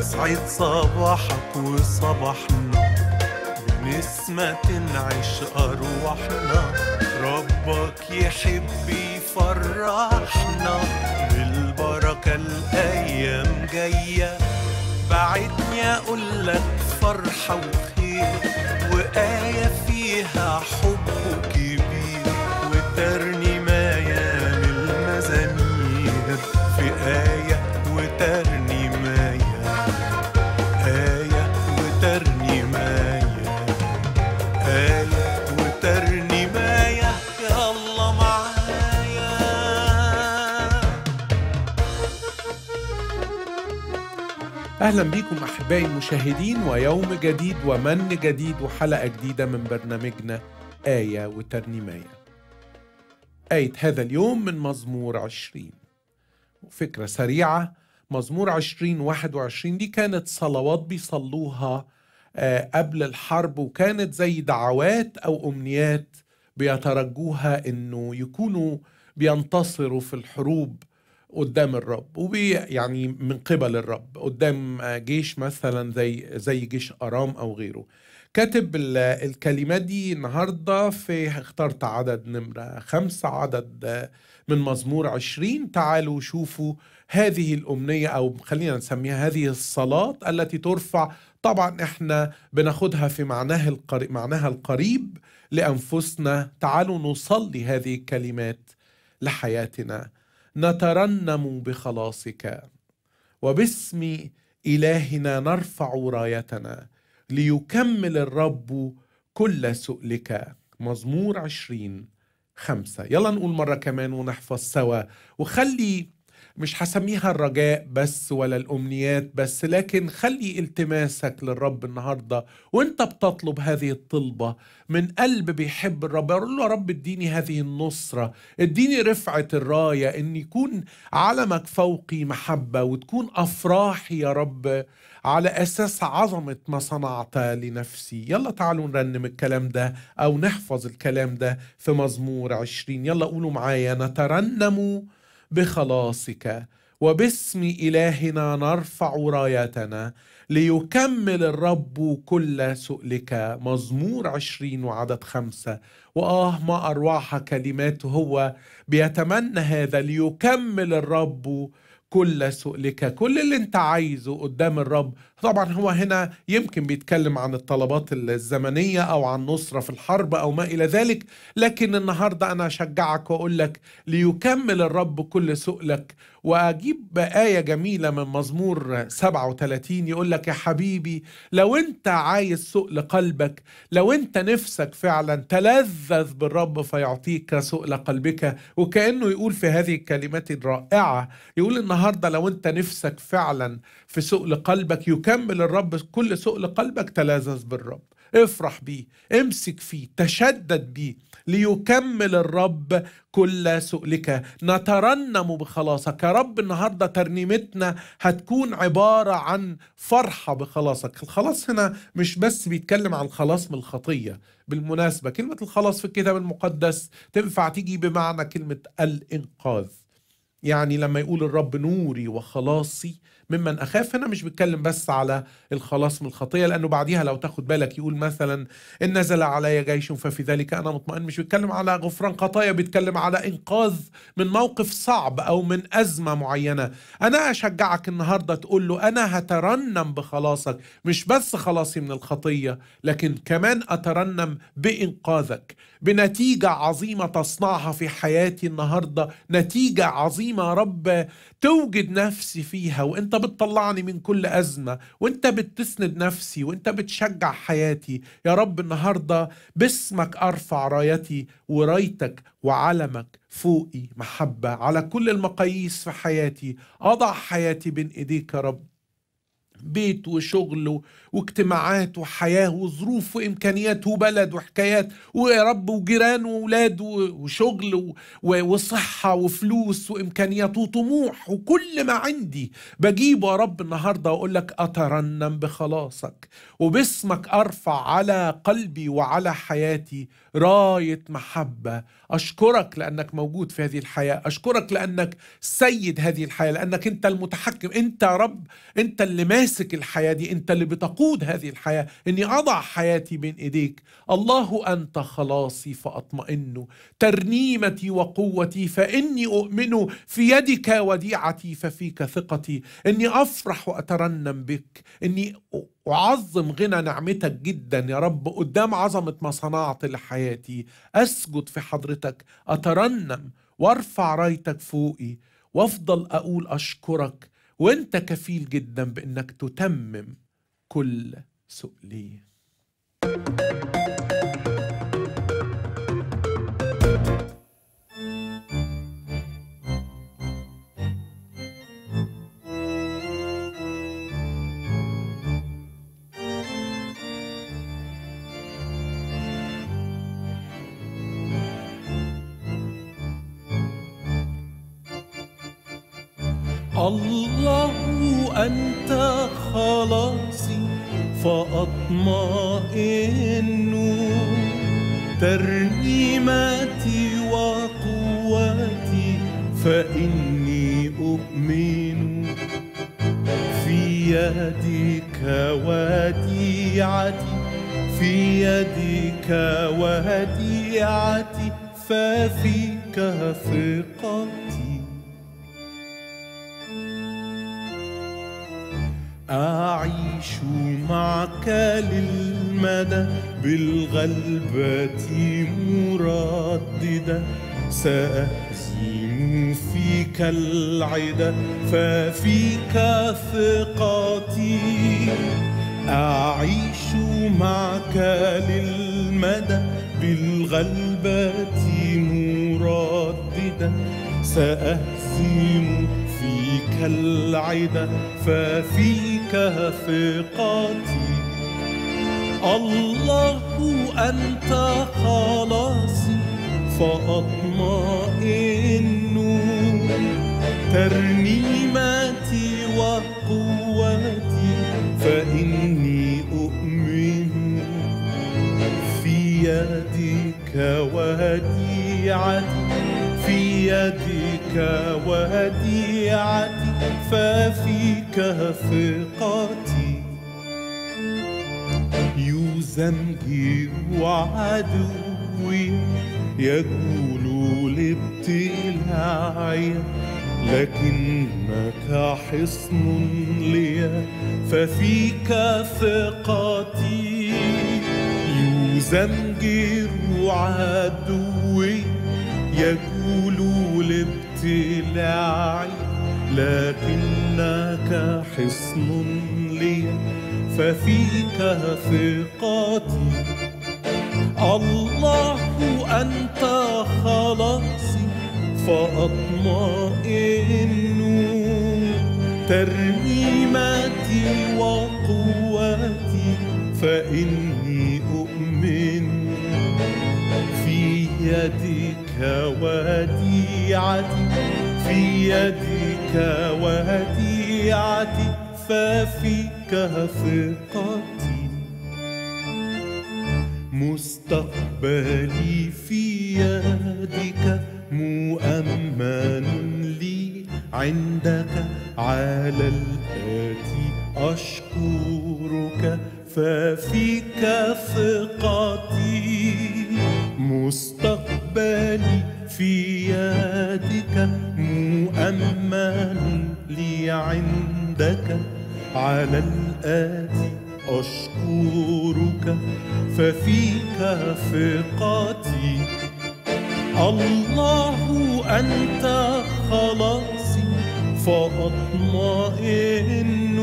يسعد صباحك وصباحنا بنسمة تنعش أرواحنا ربك يحب يفرحنا بالبركة الأيام جاية بعدني أقول لك فرحة وخير وآية فيها حب كبير وترنيماية من المزامير في آية وترنيماية آية وترنيماية آية وترنيماية يا الله معايا أهلا بكم أحبائي المشاهدين ويوم جديد ومن جديد وحلقة جديدة من برنامجنا آية وترنيماية آية هذا اليوم من مزمور عشرين فكرة سريعة مزمور عشرين واحد وعشرين دي كانت صلوات بيصلوها آه، قبل الحرب وكانت زي دعوات أو أمنيات بيترجوها إنه يكونوا بينتصروا في الحروب قدام الرب وبي يعني من قبل الرب قدام جيش مثلا زي زي جيش ارام او غيره كاتب ال- الكلمات دي النهارده في اخترت عدد نمره خمسة عدد من مزمور عشرين تعالوا شوفوا هذه الأمنية أو خلينا نسميها هذه الصلاة التي ترفع طبعا احنا بناخدها في معناها القريب, معناها القريب لأنفسنا تعالوا نصلي هذه الكلمات لحياتنا نترنم بخلاصك وباسم إلهنا نرفع رايتنا ليكمل الرب كل سؤلك مزمور عشرين خمسة يلا نقول مرة كمان ونحفظ سوا وخلي مش هسميها الرجاء بس ولا الأمنيات بس لكن خلي التماسك للرب النهاردة وانت بتطلب هذه الطلبة من قلب بيحب الرب يقول له يا رب اديني هذه النصرة اديني رفعة الراية ان يكون علمك فوقي محبة وتكون أفراحي يا رب على أساس عظمة ما صنعت لنفسي يلا تعالوا نرنم الكلام ده أو نحفظ الكلام ده في مزمور عشرين يلا قولوا معايا نترنم بخلاصك وباسم إلهنا نرفع رايتنا ليكمل الرب كل سؤلك مزمور عشرين وعدد خمسة وآه ما أرواح كلماته هو بيتمنى هذا ليكمل الرب كل سؤلك كل اللي انت عايزه قدام الرب طبعا هو هنا يمكن بيتكلم عن الطلبات الزمنية أو عن نصرة في الحرب أو ما إلى ذلك لكن النهاردة أنا أشجعك وأقول لك ليكمل الرب كل سؤلك وأجيب آية جميلة من مزمور 37 يقول لك يا حبيبي لو أنت عايز سؤل قلبك لو أنت نفسك فعلا تلذذ بالرب فيعطيك سؤل قلبك وكأنه يقول في هذه الكلمات الرائعة يقول النهاردة لو أنت نفسك فعلا في سؤل قلبك يكمل الرب كل سؤل قلبك تلذذ بالرب افرح بيه امسك فيه تشدد بيه ليكمل الرب كل سؤلك نترنم بخلاصك يا رب النهارده ترنيمتنا هتكون عباره عن فرحه بخلاصك الخلاص هنا مش بس بيتكلم عن الخلاص من الخطيه بالمناسبه كلمه الخلاص في الكتاب المقدس تنفع تيجي بمعنى كلمه الانقاذ يعني لما يقول الرب نوري وخلاصي ممن اخاف هنا مش بيتكلم بس على الخلاص من الخطيه لانه بعديها لو تاخد بالك يقول مثلا ان نزل علي جيش ففي ذلك انا مطمئن مش بيتكلم على غفران خطايا بيتكلم على انقاذ من موقف صعب او من ازمه معينه انا اشجعك النهارده تقول له انا هترنم بخلاصك مش بس خلاصي من الخطيه لكن كمان اترنم بانقاذك بنتيجه عظيمه تصنعها في حياتي النهارده نتيجه عظيمه يا رب توجد نفسي فيها وانت بتطلعني من كل ازمه وانت بتسند نفسي وانت بتشجع حياتي يا رب النهارده باسمك ارفع رايتي ورايتك وعلمك فوقي محبه على كل المقاييس في حياتي اضع حياتي بين ايديك يا رب بيت وشغل واجتماعات وحياة وظروف وإمكانيات وبلد وحكايات ويا رب وجيران وولاد وشغل وصحة وفلوس وإمكانيات وطموح وكل ما عندي بجيبه يا رب النهاردة وأقول لك أترنم بخلاصك وباسمك أرفع على قلبي وعلى حياتي رايه محبه اشكرك لانك موجود في هذه الحياه اشكرك لانك سيد هذه الحياه لانك انت المتحكم انت يا رب انت اللي ماسك الحياه دي انت اللي بتقود هذه الحياه اني اضع حياتي بين ايديك الله انت خلاصي فاطمئن ترنيمتي وقوتي فاني اؤمن في يدك وديعتي ففيك ثقتي اني افرح واترنم بك اني أعظم غنى نعمتك جدا يا رب قدام عظمة ما صنعت لحياتي أسجد في حضرتك أترنم وارفع رايتك فوقي وافضل أقول أشكرك وانت كفيل جدا بأنك تتمم كل سؤلي الله أنت خلاصي فأطمئن ترنيمتي وقوتي فإني أؤمن في يدك وديعتي في يدك وديعتي ففيك ثقتي أعيش معك للمدى بالغلبة مرددا سأهزم فيك العدا ففيك ثقتي أعيش معك للمدى بالغلبة مرددا سأهزم فيك العدا ففيك ثقتي الله أنت خلاصي فأطمئن ترنيمتي وقوتي فإني أؤمن في يدك وديعتي في يدك وديعتي ففيك ثقتي يزمجر عدوي يقول لابتلاعي لكنك حصن لي ففيك ثقتي يزمجر عدوي يقول لابتلاعي لكنك حصن لي ففيك ثقتي الله أنت خلاصي فأطمئن ترنيمتي وقوتي فإني أؤمن في يدك وديعتي في يدك وديعتي ففيك ثقتي مستقبلي في يدك مؤمن لي عندك على الآتي أشكرك ففيك ثقتي مستقبلي في يدك مؤمن لي عندك على الآتي أشكرك ففيك ثقتي الله أنت خلاصي فأطمئن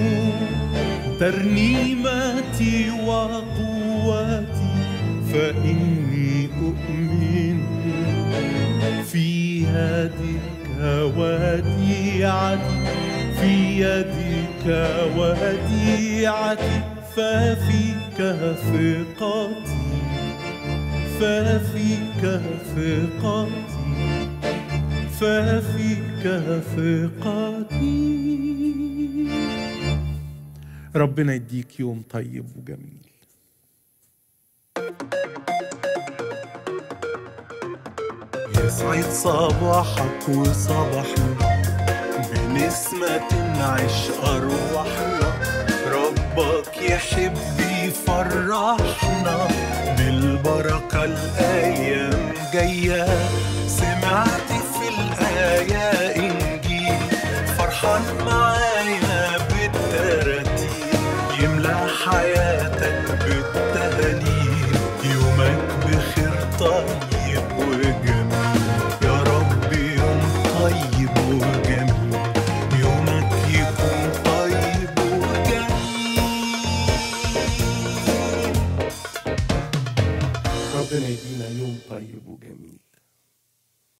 ترنيمتي وقوتي فإني أؤمن في يدك وديعتي في يدك وديعتي ففيك ثقتي ففيك ثقتي ففيك ثقتي ربنا يديك يوم طيب وجميل يسعد صباحك وصباحنا بنسمة تنعش أرواحنا ربك يحب يفرحنا بالبركة الأيام جاية سمعت